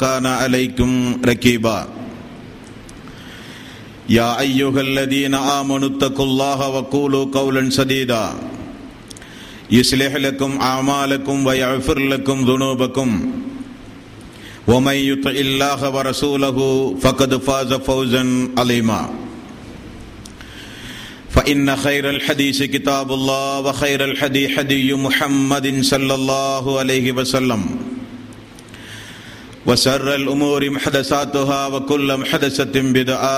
كان عليكم ركيبا يا ايها الذين امنوا اتقوا الله وقولوا قولا سديدا يصلح لكم اعمالكم ويغفر لكم ذنوبكم ومن يطع الله ورسوله فقد فاز فوزا عظيما فإن خير الحديث كتاب الله وخير الحدي حدي محمد صلى الله عليه وسلم وسر الأمور محدثاتها وكل محدثة بدعة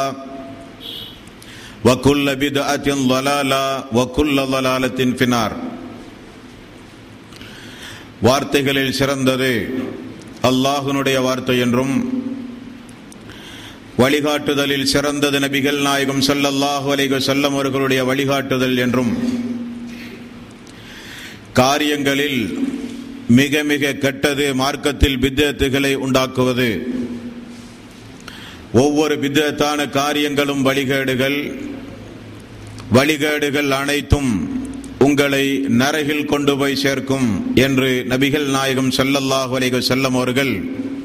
وكل بدعة ضلالة وكل ضلالة في النار வார்த்தைகளில் சிறந்தது அல்லாஹுனுடைய வார்த்தை என்றும் வழிகாட்டுதலில் சிறந்தது நபிகள் நாயகம் சல்லல்லாஹு அலைஹி செல்லம் அவர்களுடைய வழிகாட்டுதல் என்றும் காரியங்களில் மிக மிக கெட்டது மார்க்கத்தில் பித்தத்துகளை உண்டாக்குவது ஒவ்வொரு பித்தத்தான காரியங்களும் வழிகேடுகள் வழிகேடுகள் அனைத்தும் உங்களை நரகில் கொண்டு போய் சேர்க்கும் என்று நபிகள் நாயகம் சல்லல்லாஹு அலைஹி செல்லம் அவர்கள்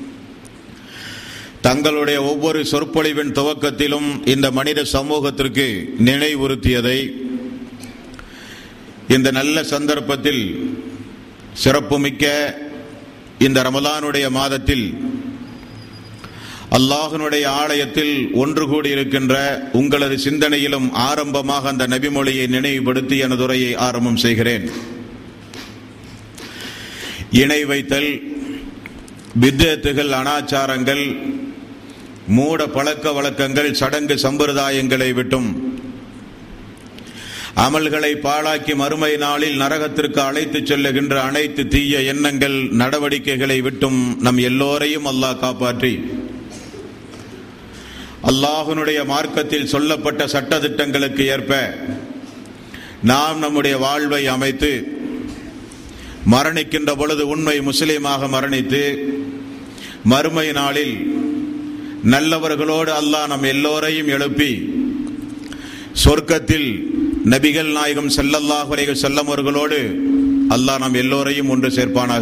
தங்களுடைய ஒவ்வொரு சொற்பொழிவின் துவக்கத்திலும் இந்த மனித சமூகத்திற்கு நினைவுறுத்தியதை இந்த நல்ல சந்தர்ப்பத்தில் சிறப்புமிக்க இந்த ரமலானுடைய மாதத்தில் அல்லாஹனுடைய ஆலயத்தில் ஒன்று கூடியிருக்கின்ற உங்களது சிந்தனையிலும் ஆரம்பமாக அந்த நபிமொழியை நினைவுபடுத்தி எனது உரையை ஆரம்பம் செய்கிறேன் இணை வைத்தல் வித்தத்துகள் அனாச்சாரங்கள் மூட பழக்க வழக்கங்கள் சடங்கு சம்பிரதாயங்களை விட்டும் அமல்களை பாழாக்கி மறுமை நாளில் நரகத்திற்கு அழைத்துச் செல்லுகின்ற அனைத்து தீய எண்ணங்கள் நடவடிக்கைகளை விட்டும் நம் எல்லோரையும் அல்லாஹ் காப்பாற்றி அல்லாஹனுடைய மார்க்கத்தில் சொல்லப்பட்ட சட்டத்திட்டங்களுக்கு ஏற்ப நாம் நம்முடைய வாழ்வை அமைத்து மரணிக்கின்ற பொழுது உண்மை முஸ்லீமாக மரணித்து மறுமை நாளில் நல்லவர்களோடு அல்லாஹ் நம் எல்லோரையும் எழுப்பி சொர்க்கத்தில் நபிகள் நாயகம் செல்லல்லாஹ் வரைகள் செல்லவர்களோடு அல்லாஹ் நம் எல்லோரையும் ஒன்று சேர்ப்பானாக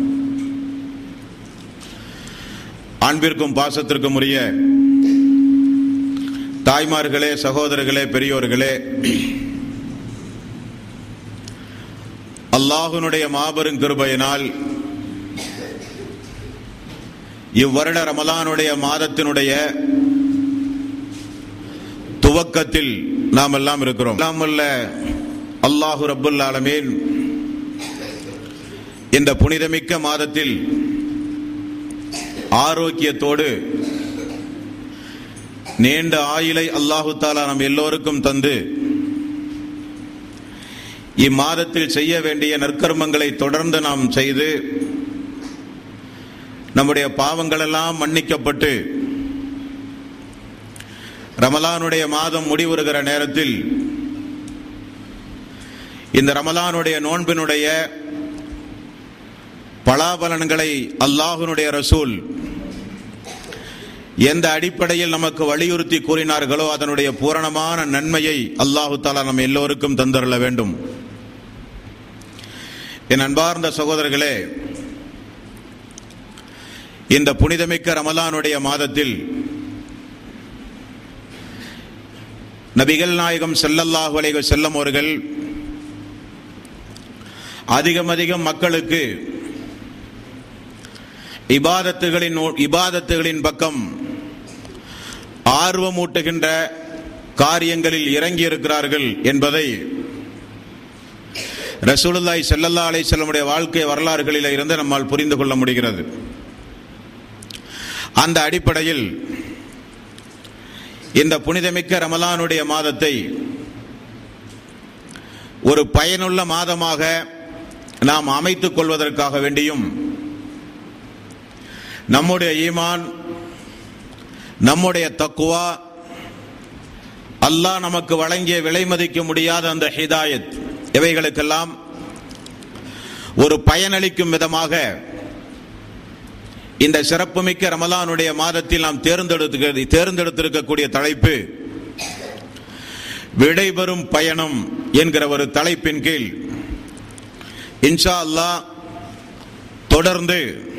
அன்பிற்கும் பாசத்திற்கும் உரிய தாய்மார்களே சகோதரர்களே பெரியோர்களே அல்லாஹுனுடைய மாபெரும் கிருபையினால் இவ்வருட ரமலானுடைய மாதத்தினுடைய துவக்கத்தில் நாம் எல்லாம் இருக்கிறோம் அல்லாமல்ல அல்லாஹு ரப்புல் ஆலமீன் இந்த புனிதமிக்க மாதத்தில் ஆரோக்கியத்தோடு நீண்ட ஆயிலை அல்லாஹு தாலா நம் எல்லோருக்கும் தந்து இம்மாதத்தில் செய்ய வேண்டிய நற்கர்மங்களை தொடர்ந்து நாம் செய்து நம்முடைய பாவங்கள் எல்லாம் மன்னிக்கப்பட்டு ரமலானுடைய மாதம் முடிவுறுகிற நேரத்தில் இந்த ரமலானுடைய நோன்பினுடைய பலாபலன்களை அல்லாஹுனுடைய ரசூல் எந்த அடிப்படையில் நமக்கு வலியுறுத்தி கூறினார்களோ அதனுடைய பூரணமான நன்மையை அல்லாஹு தாலா நம் எல்லோருக்கும் தந்தருள வேண்டும் என் அன்பார்ந்த சகோதரர்களே இந்த புனிதமிக்க ரமலானுடைய மாதத்தில் நபிகள் நாயகம் செல்லல்லாஹு அலைஹி செல்லம் அவர்கள் அதிகம் அதிகம் மக்களுக்கு இபாதத்துகளின் இபாதத்துகளின் பக்கம் ஆர்வமூட்டுகின்ற காரியங்களில் இறங்கி இருக்கிறார்கள் என்பதை ரசூலுல்லாய் செல்லல்லா அலை செல்லமுடைய வாழ்க்கை வரலாறுகளில் இருந்து நம்மால் புரிந்து கொள்ள முடிகிறது அந்த அடிப்படையில் இந்த புனிதமிக்க ரமலானுடைய மாதத்தை ஒரு பயனுள்ள மாதமாக நாம் அமைத்துக் கொள்வதற்காக வேண்டியும் நம்முடைய ஈமான் நம்முடைய தக்குவா அல்லாஹ் நமக்கு வழங்கிய விலை மதிக்க முடியாத அந்த ஹிதாயத் இவைகளுக்கெல்லாம் ஒரு பயனளிக்கும் விதமாக இந்த சிறப்புமிக்க ரமலானுடைய மாதத்தில் நாம் தேர்ந்தெடுத்து தேர்ந்தெடுத்திருக்கக்கூடிய தலைப்பு விடைபெறும் பயணம் என்கிற ஒரு தலைப்பின் கீழ் இன்ஷா அல்லாஹ் தொடர்ந்து